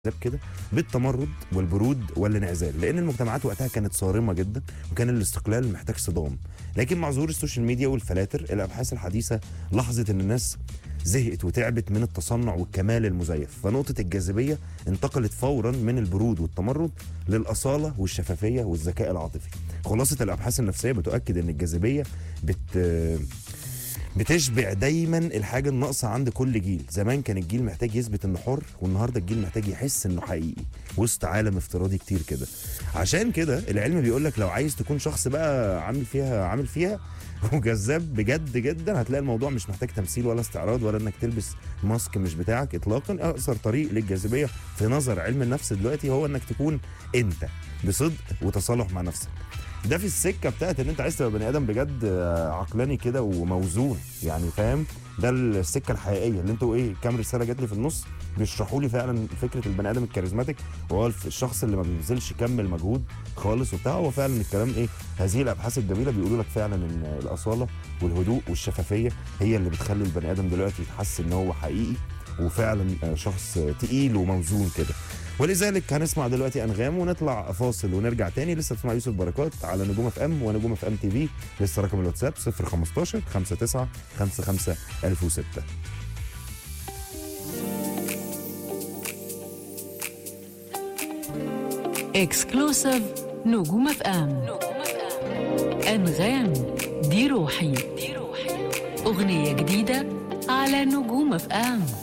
كده بالتمرد والبرود والانعزال لان المجتمعات وقتها كانت صارمه جدا وكان الاستقلال محتاج صدام لكن مع ظهور السوشيال ميديا والفلاتر الابحاث الحديثه لاحظت ان الناس زهقت وتعبت من التصنع والكمال المزيف فنقطه الجاذبيه انتقلت فورا من البرود والتمرد للاصاله والشفافيه والذكاء العاطفي خلاصه الابحاث النفسيه بتؤكد ان الجاذبيه بت بتشبع دايما الحاجه الناقصه عند كل جيل زمان كان الجيل محتاج يثبت انه حر والنهارده الجيل محتاج يحس انه حقيقي وسط عالم افتراضي كتير كده عشان كده العلم بيقول لك لو عايز تكون شخص بقى عامل فيها عامل فيها وجذاب بجد جدا هتلاقي الموضوع مش محتاج تمثيل ولا استعراض ولا انك تلبس ماسك مش بتاعك اطلاقا اقصر طريق للجاذبيه في نظر علم النفس دلوقتي هو انك تكون انت بصدق وتصالح مع نفسك ده في السكه بتاعت ان انت عايز تبقى بني ادم بجد آه، عقلاني كده وموزون يعني فاهم ده السكه الحقيقيه اللي انتوا ايه كام رساله جات لي في النص بيشرحوا لي فعلا فكره البني ادم الكاريزماتيك وهو الف- الشخص اللي ما بيبذلش كم المجهود خالص وبتاع هو فعلا الكلام ايه هذه الابحاث الجميله بيقولوا لك فعلا ان الاصاله والهدوء والشفافيه هي اللي بتخلي البني ادم دلوقتي يتحس ان هو حقيقي وفعلا آه، شخص آه، تقيل وموزون كده ولذلك هنسمع دلوقتي انغام ونطلع فاصل ونرجع تاني لسه بتسمع يوسف بركات على نجوم اف ام ونجوم اف ام تي في لسه رقم الواتساب 015 59 55 1006 اكسكلوسيف نجوم اف ام انغام دي روحي اغنيه جديده على نجوم اف ام